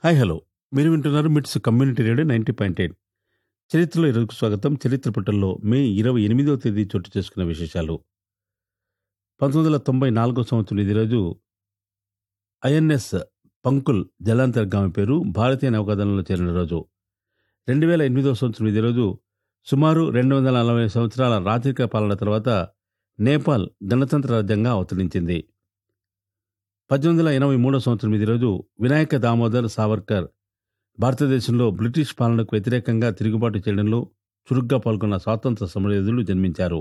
hi hello మీరు వింటున్నారు MITS community radio ninety point eight చరిత్రలో ఈరోజుకు స్వాగతం చరిత్ర పుటల్లో మే ఇరవై ఎనిమిదవ తేదీ చోటు చేసుకున్న విశేషాలు పంతొమ్మిది వందల తొంభై నాలుగో సంవత్సరం ఇది రోజు ఐఎన్ఎస్ పంకుల్ జలాంతర్గామి పేరు భారతీయ నౌకాదళంలో చేరిన రోజు రెండు వేల ఎనిమిదవ సంవత్సరం ఇది రోజు సుమారు రెండు వందల నలభై సంవత్సరాల రాజరిక పాలన తర్వాత నేపాల్ గణతంత్ర రాజ్యంగా అవతరించింది పద్దెనిమిది వందల ఎనభై మూడో సంవత్సరం ఇది రోజు వినాయక దామోదర్ సావర్కర్ భారతదేశంలో బ్రిటిష్ పాలనకు వ్యతిరేకంగా తిరుగుబాటు చేయడంలో చురుగ్గా పాల్గొన్న స్వాతంత్ర సమరయోధులు జన్మించారు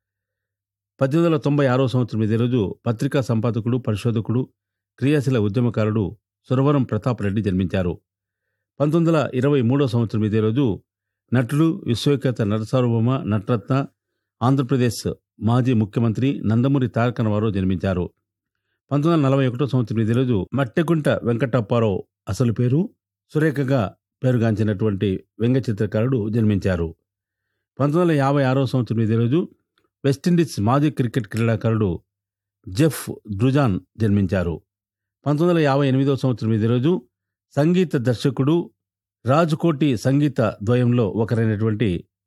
పద్దెనిమిది వందల తొంభై ఆరో సంవత్సరం ఇదే రోజు పత్రికా సంపాదకుడు పరిశోధకుడు క్రియాశీల ఉద్యమకారుడు సురవరం ప్రతాప్ రెడ్డి జన్మించారు పంతొమ్మిది వందల ఇరవై మూడో సంవత్సరం ఇదే రోజు నటుడు విశ్వవిఖ్యాత నటసార్వభౌమ నటరత్న ఆంధ్రప్రదేశ్ మాజీ ముఖ్యమంత్రి నందమూరి తారక రామారావు జన్మించారు పంతొమ్మిది వందల నలభై ఒకటో సంవత్సరం ఇదే రోజు మట్టెకుంట వెంకటప్పారావు అసలు పేరు సురేఖగా పేరుగాంచినటువంటి వ్యంగ చిత్రకారుడు జన్మించారు పంతొమ్మిది వందల యాభై ఆరో సంవత్సరం ఇదే రోజు వెస్టిండీస్ మాజీ క్రికెట్ క్రీడాకారుడు జెఫ్ డ్రుజాన్ జన్మించారు పంతొమ్మిది వందల యాభై ఎనిమిదో సంవత్సరం ఇదే రోజు సంగీత దర్శకుడు రాజుకోటి సంగీత ద్వయంలో ఒకరైనటువంటి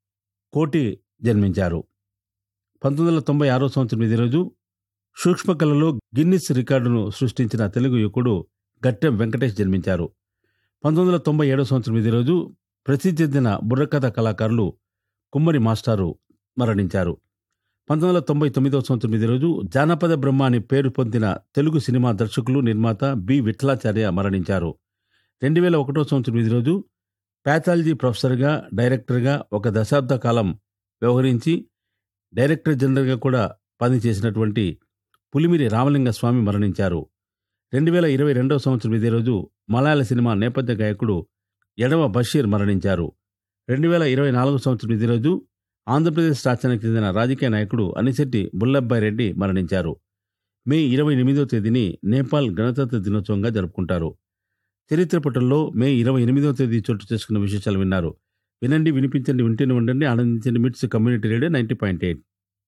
కోటి జన్మించారు పంతొమ్మిది వందల తొంభై ఆరో సంవత్సరం ఇదే రోజు సూక్ష్మకళలో గిన్నిస్ రికార్డును సృష్టించిన తెలుగు యువకుడు గట్టెం వెంకటేష్ జన్మించారు పంతొమ్మిది వందల తొంభై ఏడో సంవత్సరం ఇదే రోజు ప్రసిద్ధి చెందిన బుర్రకథ కళాకారులు కుమ్మరి మాస్టారు మరణించారు పంతొమ్మిది వందల తొంభై తొమ్మిదవ సంవత్సరం ఇదే రోజు జానపద బ్రహ్మ అని పేరు పొందిన తెలుగు సినిమా దర్శకులు నిర్మాత బి విఠలాచార్య మరణించారు రెండు వేల ఒకటో సంవత్సరం ఇదే రోజు ప్యాథాలజీ ప్రొఫెసర్గా డైరెక్టర్గా ఒక దశాబ్ద కాలం వ్యవహరించి డైరెక్టర్ జనరల్గా కూడా పనిచేసినటువంటి పులిమిరి రామలింగ స్వామి మరణించారు రెండు వేల ఇరవై రెండవ సంవత్సరం ఇదే రోజు మలయాళ సినిమా నేపథ్య గాయకుడు ఎడమ బషీర్ మరణించారు రెండు వేల ఇరవై నాలుగు సంవత్సరం ఇదే రోజు ఆంధ్రప్రదేశ్ రాష్ట్రానికి చెందిన రాజకీయ నాయకుడు అనిశెట్టి బుల్లబ్బాయి రెడ్డి మరణించారు మే ఇరవై ఎనిమిదో తేదీని నేపాల్ గణతంత్ర దినోత్సవంగా జరుపుకుంటారు చరిత్ర పుటల్లో మే ఇరవై ఎనిమిదో తేదీ చోటు చేసుకున్న విశేషాలు విన్నారు వినండి వినిపించండి వింటూనే ఉండండి ఆనందించండి MITS community radio ninety point eight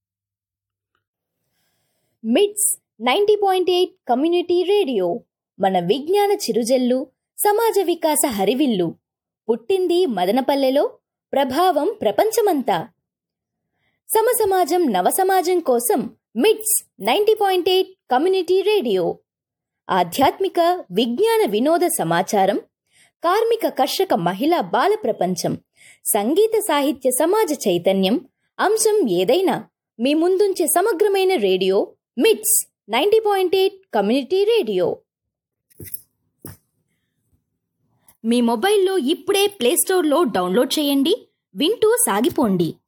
MITS ninety point eight community radio మన విజ్ఞాన చిరుజల్లు సమాజ వికాస హరివిల్లు పుట్టింది మదనపల్లెలో ప్రభావం ప్రపంచమంతా సమసమాజం నవసమాజం కోసం MITS ninety point eight community radio ఆధ్యాత్మిక విజ్ఞాన వినోద సమాచారం కార్మిక కర్షక మహిళా బాల ప్రపంచం సంగీత సాహిత్య సమాజ చైతన్యం అంశం ఏదైనా మీ ముందుంచే సమగ్రమైన radio MITS ninety point eight community radio మీ మొబైల్లో ఇప్పుడే ప్లేస్టోర్లో డౌన్లోడ్ చేయండి వింటూ సాగిపోండి